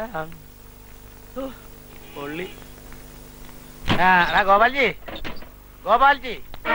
പൊള്ളി ആ എടാ ഗോപാൽജി ഗോപാൽജി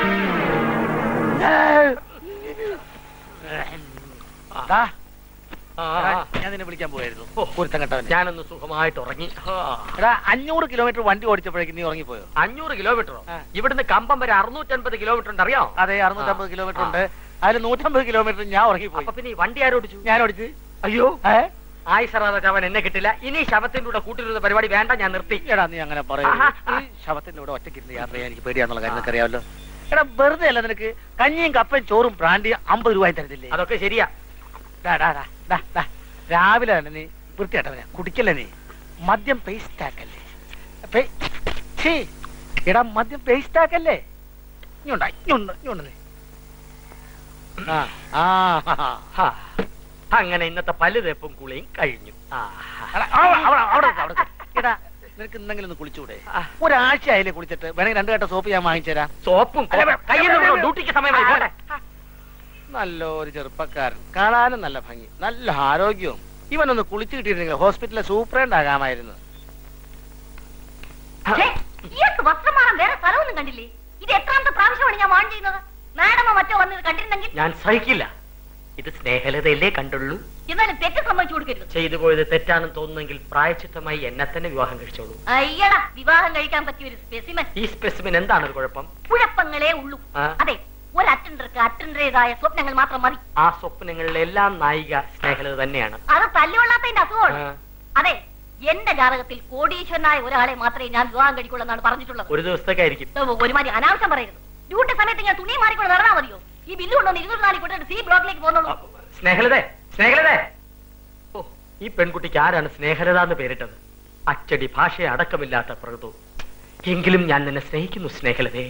ദാ, എടാ, ഞാൻ നിന്നെ വിളിക്കാൻ പോയായിരുന്നു കുരുത്തം കെട്ടവൻ ഞാനൊന്ന് സുഖമായിട്ട് ഉറങ്ങി എടാ അഞ്ഞൂറ് കിലോമീറ്റർ വണ്ടി ഓടിച്ചപ്പോഴേക്കും നീ ഉറങ്ങിപ്പോയോ അഞ്ഞൂറ് കിലോമീറ്ററോ ആ. ഇവിടുന്ന് കമ്പം വരെ അറുന്നൂറ്റൻപത് കിലോമീറ്റർ ഉണ്ട് അറിയോ അതെ അറുന്നൂറ്റമ്പത് കിലോമീറ്റർ ഉണ്ട് അതിൽ നൂറ്റമ്പത് കിലോമീറ്റർ ഞാൻ ഉറങ്ങിപ്പോയി അപ്പൊ പിന്നെ ഈ വണ്ടി ആരോടിച്ചു ഞാൻ ഓടിച്ച് അയ്യോ ഏ? ആയിസറാതെ ചവൻ എന്നെ കിട്ടില്ല ഇനി ശവത്തിന്റെ കൂടെ കൂട്ടിരുന്ന പരിപാടി വേണ്ട ഞാൻ നിർത്തി എടാ നീ അങ്ങനെ പറയരുത് ആഹാ. ഈ ശവത്തിന്റെ കൂടെ ഒറ്റയ്ക്കിരുന്ന് യാത്ര ചെയ്യാൻ എനിക്ക് പേടിയാന്നുള്ള കാര്യം നിനക്ക് അറിയാമല്ലോ എടാ വെറുതെ അല്ല നിനക്ക് കഞ്ഞിയും കപ്പയും ചോറും ബ്രാൻഡിയും അമ്പത് രൂപ തരത്തില്ലേ അതൊക്കെ ശരിയാ ഡാ, ഡാ, ഡാ, ഡാ, ഡാ. രാവിലെ തന്നെ നീ വൃത്തിയാട്ടവനെ കുടിക്കല്ലേ നീ മദ്യം പേസ്റ്റ് ആക്കല്ലേ പേ- ഛീ, എടാ മദ്യം പേസ്റ്റ് ആക്കല്ലേ ഇഞ്ഞുണ്ടാ ഇഞ്ഞുണ്ട് ഇഞ്ഞുണ്ട് നീ ആ ആ ഹാ, ഹാ. ഹാ. അങ്ങനെ ഇന്നത്തെ പല്ല് തേപ്പും കുളിയും കഴിഞ്ഞു ആ എടാ, അവിടെ, അവിടെ, അവിടെ നിക്ക്, അവിടെ നിക്ക്. എടാ നിനക്ക് എന്തെങ്കിലും ഒന്ന് കുളിച്ചൂടെ ആ. ഒരാഴ്ച ആയില്ലേ കുളിച്ചിട്ട് വേണമെങ്കിൽ രണ്ടു കെട്ട സോപ്പ് ഞാൻ വാങ്ങിച്ചു തരാം സോപ്പും അല്ല, വേ- കയ്യിൽ വേ- വേ- ഡ്യൂട്ടിക്ക് സമയമായി പോട്ടെ നല്ലൊരു ചെറുപ്പക്കാരൻ കാണാനും നല്ല ഭംഗി നല്ല ആരോഗ്യവും ഇവനൊന്ന് കുളിച്ചു കിട്ടിയിരുന്നെങ്കിൽ ഹോസ്പിറ്റലിലെ സൂപ്രണ്ട് ആകാമായിരുന്നു ഛേ, ഇയാൾക്ക് വസ്ത്രം മാറാൻ വേറെ സ്ഥലമൊന്നും കണ്ടില്ലേ ഇത് എത്രാമത്തെ പ്രാവശ്യമാണ് ഞാൻ വാൺ ചെയ്യുന്നത് മാഡമോ മറ്റോ വന്നത് കണ്ടിരുന്നെങ്കിൽ ഞാൻ സഹിക്കില്ല ഇത് സ്നേഹലതയല്ലേ കണ്ടുള്ളൂ എന്നാലും തെറ്റ് സമ്മതിച്ചു കൊടുക്കരുത് ചെയ്തു പോയത് തെറ്റാണെന്ന് തോന്നുന്നെങ്കിൽ പ്രായച്ചിത്തമായി എന്നെ തന്നെ വിവാഹം കഴിച്ചോളൂ അയ്യടാ വിവാഹം കഴിക്കാൻ പറ്റിയ ഒരു സ്പെസിമൻ ഈ സ്പെസിമിൻ എന്താണ് ഒരു കുഴപ്പം കുഴപ്പങ്ങളേ ഉള്ളൂ ആ. അതെ ഒരു അറ്റൻഡർക്ക് അറ്റൻഡറേതായ സ്വപ്നങ്ങൾ മാത്രം മതി ആ സ്വപ്നങ്ങളിലെ എല്ലാം നായിക സ്നേഹലത തന്നെയാണ് അത് തല്ലുകൊള്ളാത്തതിന്റെ അസുഖമാണ് ആ. അതെ എന്റെ ജാതകത്തിൽ കോടീശ്വരനായ ഒരാളെ മാത്രമേ ഞാൻ വിവാഹം കഴിക്കുള്ളൂ എന്നാണ് പറഞ്ഞിട്ടുള്ളത് ഒരു ദിവസത്തേക്കായിരിക്കും ഓ, ഒരുമാതിരി അനാവശ്യം പറയരുത് ഡ്യൂട്ടി സമയത്ത് ഞാൻ തുണി മാറിക്കൊണ്ട് നടന്നാൽ മതിയോ ഈ ബില്ല് കൊണ്ടുവന്ന് ഇരുപത്തിനാല് കൊണ്ടിട്ട് സി ബ്ലോക്കിലേക്ക് പോകുന്നുള്ളൂ സ്നേഹലതേ സ്നേഹലതേ ഓ ഈ പെൺകുട്ടിക്ക് ആരാണ് സ്നേഹലത എന്ന് പേരിട്ടത് അച്ചടി ഭാഷ അടക്കമില്ലാത്ത പ്രകൃതു എങ്കിലും ഞാൻ നിന്നെ സ്നേഹിക്കുന്നു സ്നേഹലതേ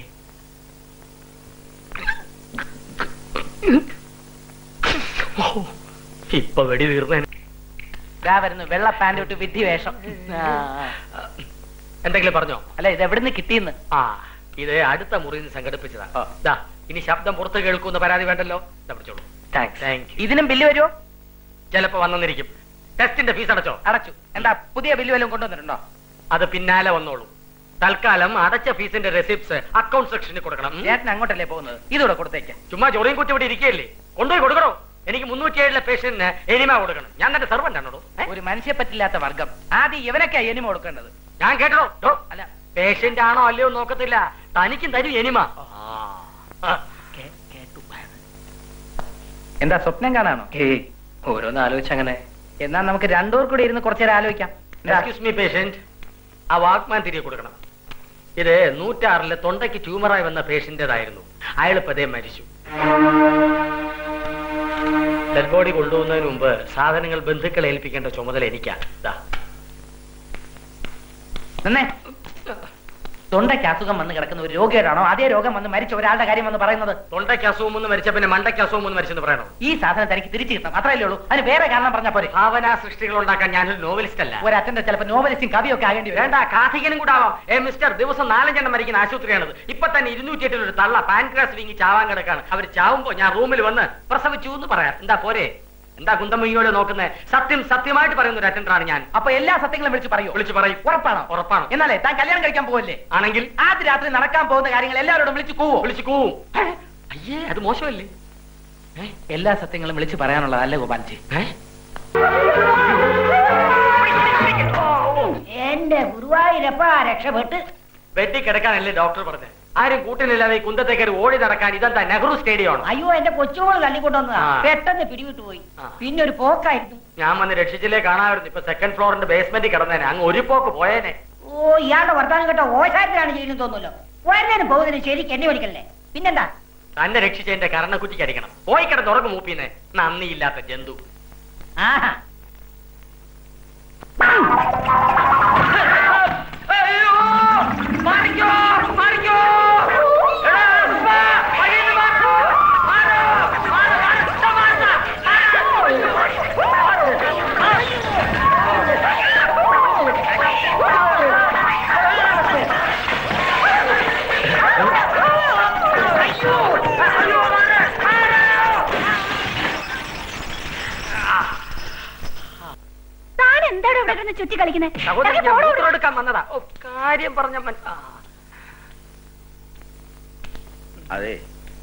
ഓ, ഇപ്പൊ വെടി തീർന്നേനെ ഇതാ വരുന്നു വെള്ള പാന്റ് ഇട്ട് വിധി വേഷം ആ, ആ. എന്തെങ്കിലും പറഞ്ഞോ അല്ല ഇത് എവിടുന്ന് കിട്ടിയെന്ന് ആ ഇത് അടുത്ത മുറിയിൽ നിന്ന് സംഘടിപ്പിച്ചതാ ദാ ഇനി ശബ്ദം പുറത്ത് കേൾക്കുന്ന പരാതി വേണ്ടല്ലോ ദാ പിടിച്ചോളൂ താങ്ക് യു ഇതിനും ബില്ല് വരുമോ ചിലപ്പോ വന്നിരിക്കും ടെസ്റ്റിന്റെ ഫീസ് അടച്ചോ അടച്ചു എന്താ പുതിയ ബില്ല് വല്ലതും കൊണ്ടുവന്നിട്ടുണ്ടോ അത് പിന്നാലെ വന്നോളൂ തൽക്കാലം അടച്ച ഫീസിന്റെ റെസിപ്റ്റ്സ് അക്കൗണ്ട് സെക്ഷനിൽ കൊടുക്കണം ഉം. ചേട്ടൻ അങ്ങോട്ടല്ലേ പോകുന്നത് ഇതൂടെ കൊടുത്തേക്ക് ചുമ്മാ ചൊറിയും കുത്തി ഇവിടെ ഇരിക്കുകയല്ലേ കൊണ്ടുപോയി കൊടുക്കണോ എനിക്ക് മുന്നൂറ്റി ഏഴിലെ പേഷ്യന്റിന് എനിമ കൊടുക്കണം ഞാൻ തന്റെ സെർവന്റ് ആണോ ഒരു മനുഷ്യ പറ്റില്ലാത്ത വർഗം ആദ്യം ഇവനൊക്കെ എനിമ കൊടുക്കേണ്ടത് ഞാൻ കേട്ടോ ഡോ, അല്ല പേഷ്യന്റ് ആണോ അല്ലയോ എന്ന് നോക്കത്തില്ല തനിക്കും തരും എനിമ ആ. കേ- കേട്ടു എന്താ സ്വപ്നം കാണാണോ ഓരോന്ന് ആലോചിച്ചങ്ങനെ എന്നാ നമുക്ക് രണ്ടുപേർ കൂടി ഇരുന്ന് കുറച്ചു നേരം ആലോചിക്കാം എന്താ? എക്സ്ക്യൂസ് മീ പേഷ്യന്റ് ആ വാക്മാൻ തിരികെ കൊടുക്കണം ഇത് നൂറ്റാറിലെ തൊണ്ടയ്ക്ക് ട്യൂമറായി വന്ന പേഷ്യന്റേതായിരുന്നു അയാൾ ഇപ്പൊ അതേ മരിച്ചു ഡെഡ് ബോഡി കൊണ്ടുപോകുന്നതിന് മുമ്പ് സാധനങ്ങൾ ബന്ധുക്കളെ ഏൽപ്പിക്കേണ്ട ചുമതല എനിക്കാ ദാ നിന്നേ തൊണ്ടയ്ക്ക് അസുഖം വന്ന് കിടക്കുന്ന ഒരു രോഗിയോടാണോ അതേ രോഗം വന്ന് മരിച്ച ഒരാളുടെ കാര്യം വന്ന് പറയുന്നത് തൊണ്ടയ്ക്ക് അസുഖം ഒന്ന് മരിച്ച പിന്നെ മണ്ടയ്ക്ക് അസുഖം ഒന്ന് മരിച്ചെന്ന് പറയണോ ഈ സാധനം തനിക്ക് തിരിച്ചു കിട്ടണം അത്രയല്ലേ ഉള്ളൂ അതിന് വേറെ കാരണം പറഞ്ഞാൽ പോരെ ഭാവനാ സൃഷ്ടികൾ ഉണ്ടാക്കാൻ ഞാനൊരു നോവലിസ്റ്റ് അല്ല ഒരു അച്ഛന്റെ ചിലപ്പോൾ നോവലിസ്റ്റും കവിയൊക്കെ ആകേണ്ടി വരും വേണ്ട കാഥികനും കൂടെ ആവാം ഏ മിസ്റ്റർ ദിവസം നാലഞ്ചെണ്ണം മരിക്കുന്ന ആശുപത്രിയാണത് ഇപ്പൊ തന്നെ ഇരുന്നൂറ്റി എട്ടിൽ ഒരു തള്ള പാൻക്രാസ് വീങ്ങി ചാവാൻ കിടക്കാണ് അവർ ചാവുമ്പോ ഞാൻ റൂമിൽ വന്ന് പ്രസവിച്ചു എന്ന് പറയാം എന്താ പോരെ എന്താ കുന്തമ്മയോട് നോക്കുന്നത് സത്യം സത്യമായിട്ട് പറയുന്ന ഒരു അറ്റൻഡറാണ് ഞാൻ അപ്പൊ എല്ലാ സത്യങ്ങളും വിളിച്ചു പറയൂ വിളിച്ചു പറയും ഉറപ്പാണോ ഉറപ്പാണ് എന്നാലേ താൻ കല്യാണം കഴിക്കാൻ പോവല്ലേ ആണെങ്കിൽ ആദ്യ രാത്രി നടക്കാൻ പോകുന്ന കാര്യങ്ങൾ എല്ലാവരോടും വിളിച്ചു കൂവോ വിളിച്ചു കൂവും ഏ? അയ്യേ അത് മോശമല്ലേ ഏ? എല്ലാ സത്യങ്ങളും വിളിച്ചു പറയാനുള്ളതല്ലേ ഗോപാൽജി ഏ? എന്റെ ഗുരുവായൂരപ്പ രക്ഷപ്പെട്ട് ബെഡിൽ കിടക്കാനല്ലേ ഡോക്ടർ പറഞ്ഞത് ആരും കൂട്ടിനില്ലാതെ ഈ കുന്തത്തേക്ക് ഓടി നടക്കാൻ ഇതെന്താ നെഹ്റു സ്റ്റേഡിയം ആണ് അയ്യോ എന്റെ കൊച്ചുമോള് തള്ളിക്കൊണ്ടുവന്നതാ ആ. പെട്ടെന്ന് പിടിവിട്ടു പോയി ആ. പിന്നെ ഒരു പോക്കായിരുന്നു ഞാൻ വന്ന് രക്ഷിച്ചില്ലേ കാണാമായിരുന്നു ഇപ്പൊ സെക്കൻഡ് ഫ്ലോറിന്റെ ബേസ്മെന്റിൽ കിടന്നേനെ അങ്ങ് ഒരു പോക്ക് പോയേനെ ഓ ഇയാളുടെ വർത്താനം കേട്ട ഓശാരത്തിലാണ് ചെയ്യുന്നത് തോന്നുമല്ലോ വരുന്നതിന് പോകുന്നതിന് ശരിക്ക് എണ്ണി പഠിക്കല്ലേ പിന്നെന്താ തന്നെ രക്ഷിച്ചതിന്റെ കരണക്കുറ്റിക്ക് അടിക്കണം പോയി കിടന്ന് ഉറങ്ങും മൂപ്പിന്നെ നന്ദിയില്ലാത്ത ജന്തു ആഹാ എന്താണ് ഇവിടെ കിടന്ന് ചുറ്റി കളിക്കുന്നത് സഹോദരി ഞാൻ മൂത്രം എടുക്കാൻ വന്നതാ ഓ കാര്യം പറഞ്ഞ മൻ- ആ. അതെ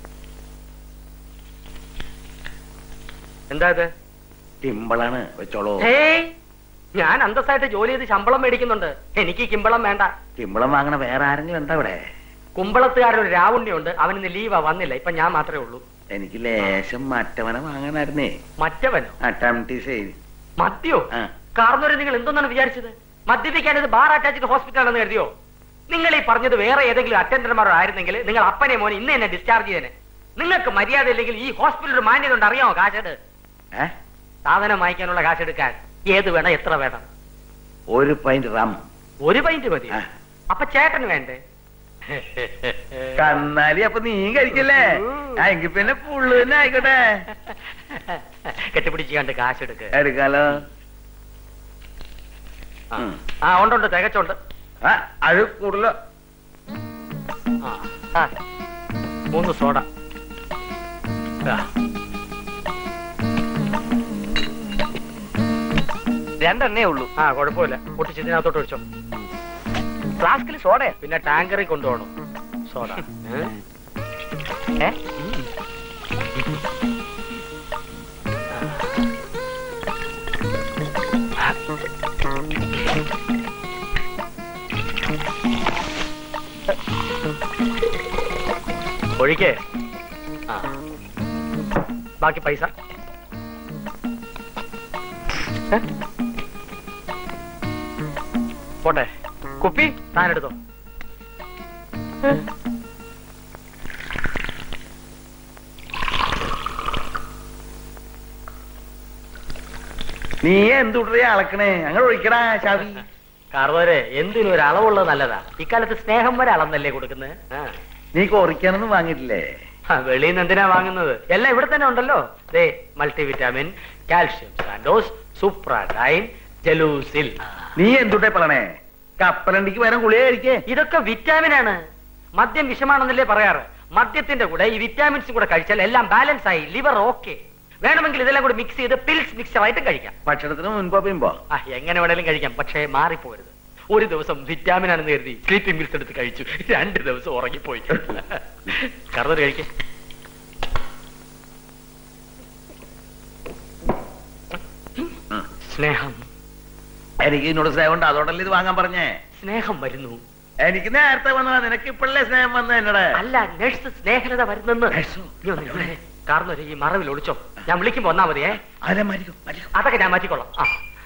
എന്താ ഇത് ടിമ്പിളാണ് വെച്ചോളൂ ഏയ് ഞാൻ അന്തസ്സായിട്ട് ജോലി ചെയ്ത് ശമ്പളം മേടിക്കുന്നുണ്ട് എനിക്ക് ഈ കിമ്പളം വേണ്ട ടിമ്പിളം വാങ്ങണ വേറെ ആരെങ്കിലും ഉണ്ടോ ഇവിടെ കുമ്പളത്തുകാരൻ ഒരു രാവുണ്ണിയുണ്ട് അവനിന്ന് ലീവാ വന്നില്ല ഇപ്പൊ ഞാൻ മാത്രമേ ഉള്ളൂ എനിക്ക് ലേശം മറ്റവനെ വാങ്ങാനായിരുന്നേ മറ്റവനോ ആ ടംടീസ് മദ്യോ ആ കാർന്നവരെ നിങ്ങൾ എന്തെന്നാണ് വിചാരിച്ചത് മദ്യപിക്കാൻ ഇത് ബാർ അറ്റാച്ച്ഡ് ഹോസ്പിറ്റൽ ആണെന്ന് കരുതിയോ നിങ്ങൾ ഈ പറഞ്ഞത് വേറെ ഏതെങ്കിലും അറ്റൻഡർമാരോ ആയിരുന്നെങ്കിൽ നിങ്ങൾ അപ്പനെ മോനെ ഇന്ന് എന്നെ ഡിസ്ചാർജ് ചെയ്തേനെ നിങ്ങൾക്ക് മര്യാദ ഇല്ലെങ്കിൽ ഈ ഹോസ്പിറ്റലിൽ ഒരു മാന്യത ഉണ്ട് അറിയാമോ കാശെട് ഏ സാധനം വാങ്ങിക്കാനുള്ള കാശെടുക്കാൻ ഏത് വേണം എത്ര വേണം ഒരു പൈന്റ് റം ഒരു പൈന്റ് മതി ആ. അപ്പൊ ചേട്ടന് വേണ്ടേ കന്നാലി അപ്പൊ നീ കഴിക്കല്ലേ ആ, എങ്കി പിന്നെ പുള്ളു തന്നെ ആയിക്കോട്ടെ കെട്ടിപ്പിടിച്ച് കണ്ട് കാശെടുക്ക് എടുക്കാലോ ആ. ഉം. ആ ഉണ്ടുണ്ട് തികച്ചുണ്ട് ആ, അത് കൂടുതലോ ആ, ആ. മൂന്ന് സോഡ ആ. രണ്ടെണ്ണേ ഉള്ളൂ ആ കുഴപ്പമില്ല പൊട്ടിച്ച് ഇതിനകത്തോട്ട് ഒഴിച്ചോ ഫ്ലാസ്കിൽ സോഡ പിന്നെ ടാങ്കറിൽ കൊണ്ടുപോകണം സോഡ ഏ? ഏ ഒഴിക്കേ ആ ബാക്കി പൈസ ഏ? പോട്ടെ കുപ്പി താനെടുത്തോ നീ എന്തുട്രീ അളക്കണേ അങ്ങനെ ഒഴിക്കടാ ചാവി കാർന്നവരെ എന്തിനും ഒരു അളവുള്ളത് നല്ലതാ ഇക്കാലത്ത് സ്നേഹം വരെ അളന്നല്ലേ കൊടുക്കുന്നത് ആ നീ കൊറിക്കാനൊന്നും വാങ്ങിയിട്ടില്ലേ ആ, വെളിയിൽ നിന്ന് എന്തിനാ വാങ്ങുന്നത് എല്ലാം ഇവിടെ തന്നെ ഉണ്ടല്ലോ ദേ multi vitamin calcium Sandoz Supradyn Gelusil നീ എന്തുട്ടേ പറയണേ കപ്പലണ്ടിക്ക് വരാൻ ഗുളിക കഴിക്കേ ഇതൊക്കെ വിറ്റാമിൻ ആണ് മദ്യം വിഷമാണെന്നല്ലേ പറയാറ് മദ്യത്തിന്റെ കൂടെ ഈ വിറ്റാമിൻസും കൂടെ കഴിച്ചാൽ എല്ലാം ബാലൻസ് ആയി ലിവർ ഓക്കെ വേണമെങ്കിൽ ഇതെല്ലാം കൂടെ മിക്സ് ചെയ്ത് പിൽസ് മിക്സർ ആയിട്ട് കഴിക്കാം ഭക്ഷണത്തിന് മുൻപോ പിമ്പോ ആ എങ്ങനെ വേണേലും കഴിക്കാം പക്ഷേ മാറിപ്പോരുത് ഒരു ദിവസം വിറ്റാമിൻ ആണെന്ന് കരുതി സ്ലീപ്പിംഗ് പിൽസ് എടുത്ത് കഴിച്ചു രണ്ട് ദിവസം ഉറങ്ങിപ്പോയി കറുതൽ കഴിക്കേ സ്നേഹം എനിക്ക് ഇതിനോട് സ്നേഹം ഉണ്ട് അതുകൊണ്ടല്ലേ ഇത് വാങ്ങാൻ പറഞ്ഞേ സ്നേഹം വരുന്നു എനിക്ക് നേരത്തെ വന്നതാ നിനക്ക് ഇപ്പോഴല്ലേ സ്നേഹം വന്നത് എന്നോട് അല്ല നഴ്സ് സ്നേഹലത വരുന്നെന്ന് നഴ്സോ? നീ ഒന്ന് ഇവിടെ കാർന്നൊരു ഈ മറവിൽ ഒളിച്ചോ ഞാൻ വിളിക്കുമ്പോ വന്നാ മതിയേ അതെ മരിക്കും മരിക്കും അതൊക്കെ ഞാൻ മാറ്റിക്കൊള്ളാം ആ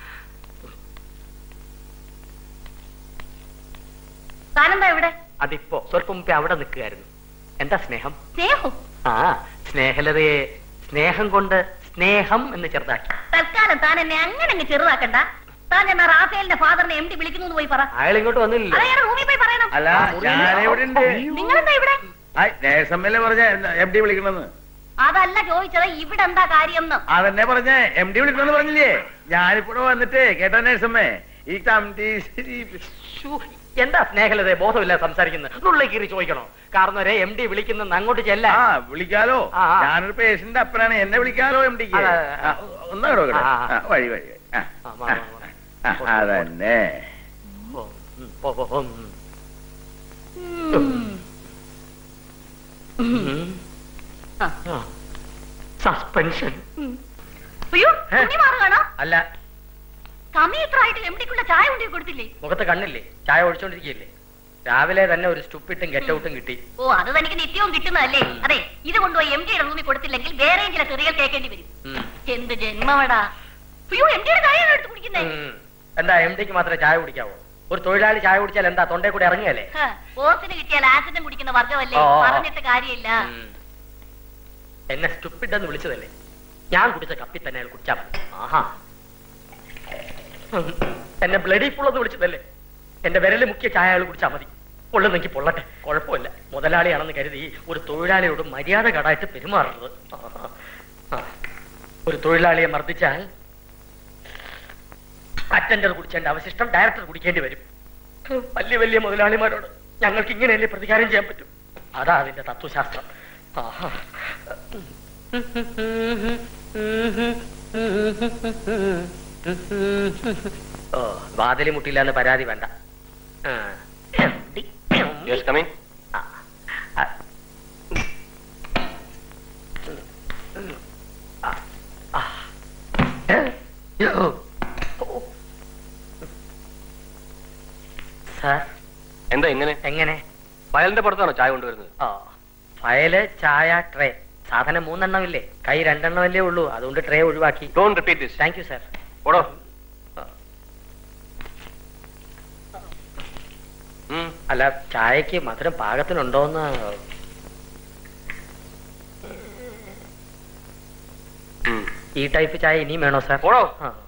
താനെന്താ ഇവിടെ അതിപ്പോ സ്വല്പം മുമ്പേ അവിടെ നിൽക്കുകയായിരുന്നു എന്താ സ്നേഹം സ്നേഹം ആ സ്നേഹലതയെ സ്നേഹം കൊണ്ട് സ്നേഹം എന്ന് ചെറുതാക്കി തൽക്കാലം താൻ എന്നെ അങ്ങനെ അങ്ങ് ചെറുതാക്കണ്ട താൻ എന്നാ റാഫേലിന്റെ ഫാദറിനെ എം ഡി വിളിക്കുന്നു എന്ന് പോയി പറ അയാൾ ഇങ്ങോട്ട് വന്നില്ലല്ലോ അയാളെ റൂമിൽ പോയി പറയണം അല്ല ഞാനിവിടെ ഉണ്ട് നിങ്ങളെന്താ ഇവിടെ നേഴ്സമ്മല്ലേ പറഞ്ഞ എം ഡി വിളിക്കണമെന്ന് അതല്ല ചോദിച്ചത് ഇവിടെ എന്താ കാര്യം അതന്നെ പറഞ്ഞ എം ഡി വിളിക്കണമെന്ന് പറഞ്ഞില്ലേ ഞാനിപ്പോ വന്നിട്ട് കേട്ടോ നേഴ്സമ്മേ ഈ കമ്മിറ്റി ശ്ശൂ, എന്താ സ്നേഹലത ബോധമില്ല സംസാരിക്കുന്നത് നുള്ളിൽ കീറി ചോദിക്കണോ കാരണം ഒരു എം ഡി വിളിക്കുന്ന അങ്ങോട്ട് ചെല്ലാ ആ വിളിക്കാലോ ആ, ആ. ഞാനൊരു പേഷ്യന്റ് അപ്പനാണ് എന്നെ വിളിക്കാലോ എം ഡിക്ക് അതെ, അതെ, അതെ. ഒന്നും കേട്ടോ ആ, ആ. വഴി വഴി ആ, ആ, വാ, ആ, വാ, വാ. ആ, അതന്നെ ഓ, ഉം, പോ, പോ, പോ, ഉം. ഉം. ആ. ആ. സസ്പെൻഷൻ അയ്യോ ഏ? തുണി മാറുകയാണോ അല്ല സമയം ഇത്ര ആയിട്ട് എം ഡിക്കുള്ള ചായ കൊണ്ടു കൊടുത്തില്ലേ മുഖത്ത് കണ്ണില്ലേ ചായ ഒഴിച്ചോണ്ടിരിക്കുകയല്ലേ രാവിലെ തന്നെ ഒരു സ്റ്റുപ്പിട്ടും ഗെറ്റൗട്ടും കിട്ടി ഓ അത് തനിക്ക് നിത്യവും കിട്ടുന്നതല്ലേ അതെ ഇത് കൊണ്ടുപോയി എം ഡിയുടെ റൂമിൽ കൊടുത്തില്ലെങ്കിൽ വേറെ ചില ചെറിയൽ കേൾക്കേണ്ടി വരും ഉം. എന്ത് ജന്മവടാ അയ്യോ എം ഡിയുടെ ചായ എടുത്ത് കുടിക്കുന്നേ ഉം. എന്താ എം ഡിക്ക് മാത്രമേ ചായ കുടിക്കാവോ ഒരു തൊഴിലാളി ചായ കുടിച്ചാൽ എന്താ തൊണ്ടേ കൂടെ ഇറങ്ങിയല്ലേ ഹ, ബോസിന് കിട്ടിയാൽ ആസിഡും കുടിക്കുന്ന വർഗമല്ലേ ഓ, ഓ, ഓ. പറഞ്ഞിട്ട് കാര്യമില്ല ഉം. എന്നെ സ്റ്റുപ്പിഡ് എന്ന് വിളിച്ചതല്ലേ ഞാൻ കുടിച്ച കപ്പി തന്നെ അയാൾ കുടിച്ചാ മതി ആഹാ ഉം. എന്നെ ബ്ലഡി ഫുൾ എന്ന് വിളിച്ചതല്ലേ എന്റെ വിരല് മുക്കിയ ചായ അയാൾ കുടിച്ചാ മതി പൊള്ളുന്നെങ്കിൽ പൊള്ളട്ടെ കുഴപ്പമില്ല മുതലാളിയാണെന്ന് കരുതി ഒരു തൊഴിലാളിയോട് മര്യാദ കടായിട്ട് പെരുമാറുന്നത് ആഹാ. ആ. ഒരു തൊഴിലാളിയെ മർദ്ദിച്ചാൽ അറ്റൻഡർ കുടിച്ചതിന്റെ അവശിഷ്ടം ഡയറക്ടർ കുടിക്കേണ്ടി വരും വലിയ വലിയ മുതലാളിമാരോട് ഞങ്ങൾക്ക് ഇങ്ങനെയല്ലേ പ്രതികാരം ചെയ്യാൻ പറ്റും അതാ അതിന്റെ തത്വശാസ്ത്രം ആഹാ. ഓ വാതിലി മുട്ടില്ല എന്ന് പരാതി വേണ്ട ആ. MD, MD. യെസ് കമിൻ ആ, ആ. ആ, ആ. ഏ? യ്യോ. ഓ. സാർ എന്താ ഇങ്ങനെ എങ്ങനെ ഫയലിന്റെ പുറത്താണോ ചായ കൊണ്ടുവരുന്നത് ആ ഫയല് ചായ ട്രേ സാധനം മൂന്നെണ്ണമില്ലേ കൈ രണ്ടെണ്ണമല്ലേ ഉള്ളൂ അതുകൊണ്ട് ട്രേ ഒഴിവാക്കി don't repeat this thank you sir ഓടോ ഉം. അല്ല ചായക്ക് മധുരം പാകത്തിനുണ്ടോന്ന് ഉം. ഈ ടൈപ്പ് ചായ ഇനിയും വേണോ സാർ പോടോ. ആ